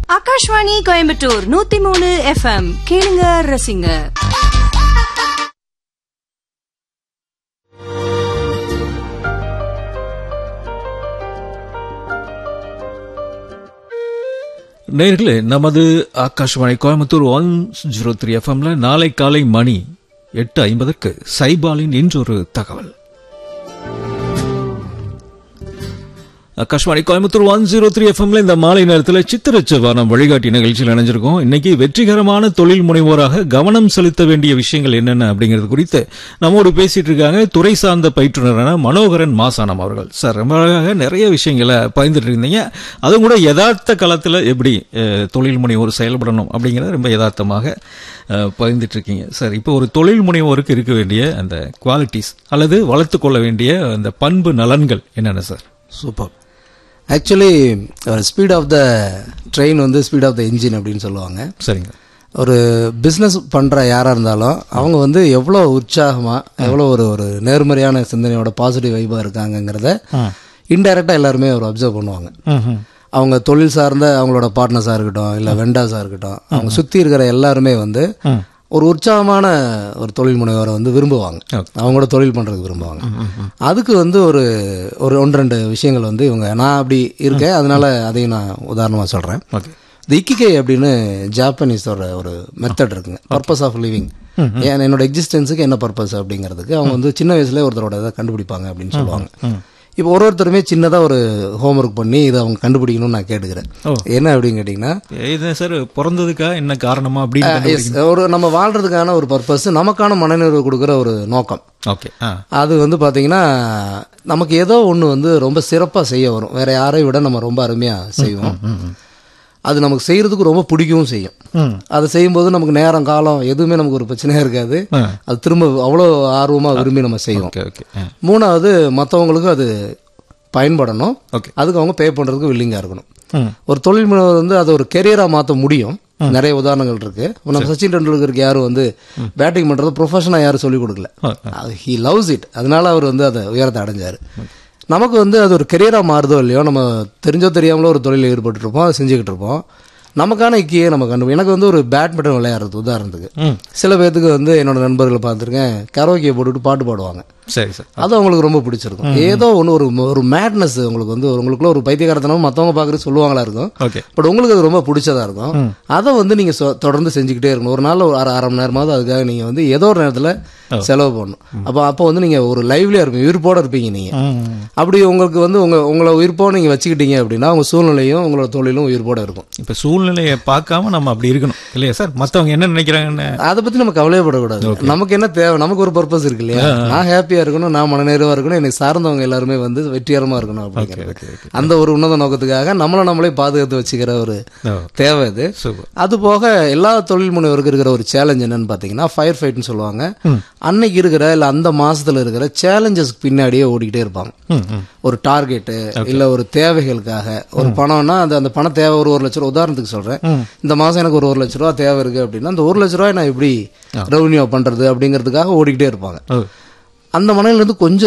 ஆகாஷ்வாணி கோயம்புத்தூர் நூத்தி மூணு எஃப்எம் கேளுங்க ரசிங்க நேர்களே நமது Akashvani Coimbatore one zero three எஃப்எம்ல நாளை காலை மணி எட்டு ஐம்பதற்கு சைபாலின் இன்றொரு தகவல் Akashvani Coimbatore one zero three எஃப்எம்ல இந்த மாலை நேரத்தில் சித்திரச்சவானம் வழிகாட்டி நிகழ்ச்சியில் இணைஞ்சிருக்கோம் இன்னைக்கு வெற்றிகரமான தொழில் முனைவோராக கவனம் செலுத்த வேண்டிய விஷயங்கள் என்னென்ன அப்படிங்கிறது குறித்து நம்மோடு பேசிட்டு இருக்காங்க துறை சார்ந்த பயிற்றுனரான மனோகரன் மாசானம் அவர்கள் சார் ரொம்ப அழகாக நிறைய விஷயங்களை பகிர்ந்துட்டு இருந்தீங்க அதுவும் கூட யதார்த்த காலத்தில் எப்படி அஹ், தொழில் முனைவோர் செயல்படணும் அப்படிங்கிறத ரொம்ப யதார்த்தமாக அஹ், பகிர்ந்துட்டு இருக்கீங்க சார் இப்போ ஒரு தொழில் முனைவோருக்கு இருக்க வேண்டிய அந்த குவாலிட்டிஸ் அல்லது வளர்த்து கொள்ள வேண்டிய அந்த பண்பு நலன்கள் என்னென்ன sir super actually speed of the train வந்து ஸ்பீட் ஆஃப் த இன்ஜின் அப்படின்னு சொல்லுவாங்க சரிங்க ஒரு பிஸ்னஸ் பண்ணுற யாராக இருந்தாலும் அவங்க வந்து எவ்வளோ உற்சாகமாக எவ்வளோ ஒரு ஒரு நேர்மறையான சிந்தனையோட பாசிட்டிவ் வைபாக இருக்காங்கங்கிறத இன்டைரக்டாக எல்லாருமே ஒரு அப்சர்வ் பண்ணுவாங்க அவங்க தொழில் சார்ந்த அவங்களோட பார்ட்னர்ஸாக இருக்கட்டும் இல்லை வெண்டாஸாக இருக்கட்டும் அவங்க சுற்றி இருக்கிற எல்லாருமே வந்து ஒரு உற்சாகமான ஒரு தொழில் முனைவரை வந்து விரும்புவாங்க அவங்களோட தொழில் பண்ணுறதுக்கு விரும்புவாங்க அதுக்கு வந்து ஒரு ஒரு ஒன்று ரெண்டு விஷயங்கள் வந்து இவங்க நான் அப்படி இருக்கேன் அதனால அதையும் நான் உதாரணமாக சொல்கிறேன் ஓகே இந்த இக்கிகை அப்படின்னு ஜாப்பனீஸோட ஒரு மெத்தட் இருக்குங்க பர்பஸ் ஆஃப் லிவிங் ஏன் என்னோட எக்ஸிஸ்டன்ஸுக்கு என்ன பர்பஸ் அப்படிங்கிறதுக்கு அவங்க வந்து சின்ன வயசுல ஒருத்தரோட இதை கண்டுபிடிப்பாங்க அப்படின்னு சொல்லுவாங்க இப்போ ஒரு ஒருத்தருமே சின்னதாக ஒரு ஹோம்ஒர்க் பண்ணி இதை அவங்க கண்டுபிடிக்கணும்னு நான் கேட்டுக்கிறேன் என்ன அப்படின்னு கேட்டிங்கன்னா இது சார் பிறந்ததுக்கா என்ன காரணமா அப்படின்னு yes, ஒரு நம்ம வாழ்றதுக்கான ஒரு பர்பஸ் நமக்கான மனநிறைவு கொடுக்குற ஒரு நோக்கம் ஓகே ஆ அது வந்து பார்த்தீங்கன்னா நமக்கு ஏதோ ஒன்று வந்து ரொம்ப சிறப்பாக செய்ய வரும் வேற யாரை விட நம்ம ரொம்ப அருமையாக செய்வோம் அது நமக்கு செய்யறதுக்கு ரொம்ப பிடிக்கவும் செய்யும் அதை செய்யும்போது நமக்கு நேரம் காலம் எதுவுமே நமக்கு ஒரு பிரச்சனையா இருக்காது அது திரும்ப அவ்வளோ ஆர்வமாக விரும்பி நம்ம செய்வோம் ஓகே ஓகே ஆ மூணாவது மற்றவங்களுக்கு அது பயன்படணும் Okay. அதுக்கு அவங்க பே பண்ணுறதுக்கு வில்லிங்காக இருக்கணும் ம். ஒரு தொழில் முனைவர் வந்து அதை ஒரு கெரியராக மாற்ற முடியும் நிறைய உதாரணங்கள் இருக்கு இப்ப நம்ம சச்சின் டெண்டுல்கருக்கு யாரும் வந்து பேட்டிங் பண்ணுறது ப்ரொஃபஷனாக யாரும் சொல்லிக் கொடுக்கல ஹி லவ்ஸ் இட் அதனால அவர் வந்து அதை உயரத்தை அடைஞ்சார் நமக்கு வந்து அது ஒரு கெரியராக மாறுதோ இல்லையோ நம்ம தெரிஞ்சோ தெரியாமலோ ஒரு தொழிலில் ஈடுபட்டு இருப்போம் அதை செஞ்சுக்கிட்டு இருப்போம் நமக்கான இக்கியே நம்ம கண்டு எனக்கு வந்து ஒரு பேட்மிண்டன் விளையாடுறது உதாரணத்துக்கு சில பேர்த்துக்கு வந்து என்னோட நண்பர்களை பார்த்துருக்கேன் கரோக்கியை போட்டுட்டு பாட்டு பாடுவாங்க சரி சார் அது அவங்களுக்கு ரொம்ப பிடிச்சிருக்கும் ஏதோ ஒன்று ஒரு ஒரு மேட்னஸ் உங்களுக்கு வந்து உங்களுக்குள்ள ஒரு பைத்தியகாரத்தனம் மற்றவங்க பார்க்குறது சொல்லுவாங்களா இருக்கும் ஓகே பட் உங்களுக்கு அது ரொம்ப பிடிச்சதா இருக்கும் அதை வந்து நீங்க சொ- தொடர்ந்து செஞ்சுக்கிட்டே இருக்கணும் ஒரு நாள் ஒரு அரை அரை மணி நேரமாவது அதுக்காக நீங்க வந்து ஏதோ ஒரு நேரத்தில் செலவு பண்ணணும் அப்போ அப்போ வந்து நீங்க ஒரு லைவ்லியா இருப்பீங்க உயிர்ப்போட இருப்பீங்க நீங்க அப்படி உங்களுக்கு வந்து உங்க உங்களை உயிர்ப்போட நீங்க வச்சுக்கிட்டீங்க அப்படின்னா உங்க சூழ்நிலையும் உங்களோட தொழிலும் உயிர்ப்போட இருக்கும் இப்ப சூழ்நிலையை பார்க்காம நம்ம அப்படி இருக்கணும் இல்லையா சார் மத்தவங்க என்ன நினைக்கிறாங்கன்னு அதை பத்தி நம்ம கவலையப்படக்கூடாது நமக்கு என்ன தேவை நமக்கு ஒரு பர்பஸ் இருக்கு இல்லையா நான் ஹாப்பியா இருக்கணும் நான் மனநிறைவா இருக்கணும் எனக்கு சார்ந்தவங்க எல்லாருமே வந்து வெற்றிகரமா இருக்கணும் அப்படிங்கிறது அந்த ஒரு உன்னத நோக்கத்துக்காக நம்மளை நம்மளே பாதுகாத்து வச்சுக்கிற ஒரு ஓ. தேவை இது சூப்பர் அது போக எல்லா தொழில் முனைவருக்கு இருக்கிற ஒரு சேலஞ்ச் என்னன்னு பாத்தீங்கன்னா ஃபயர் ஃபைட்னு சொல்லுவாங்க அன்னைக்கு இருக்கிற இல்ல அந்த மாசத்துல இருக்கிற சேலஞ்சஸ்க்கு பின்னாடியே ஓடிக்கிட்டே இருப்பாங்க ம் ம் ஒரு டார்கெட்டு இல்ல ஒரு தேவைகளுக்காக ஒரு பணம்னா அந்த அந்த பண தேவை ஒரு ஒரு லட்ச ரூபா உதாரணத்துக்கு சொல்றேன் இந்த மாசம் எனக்கு ஒரு ஒரு லட்ச ரூபா தேவை இருக்கு அப்படின்னா அந்த ஒரு லட்ச ரூபாய் நான் எப்படி ரெவன்யூ பண்றது அப்படிங்கிறதுக்காக ஓடிக்கிட்டே இருப்பாங்க ஓ அந்த மனையில இருந்து கொஞ்சம்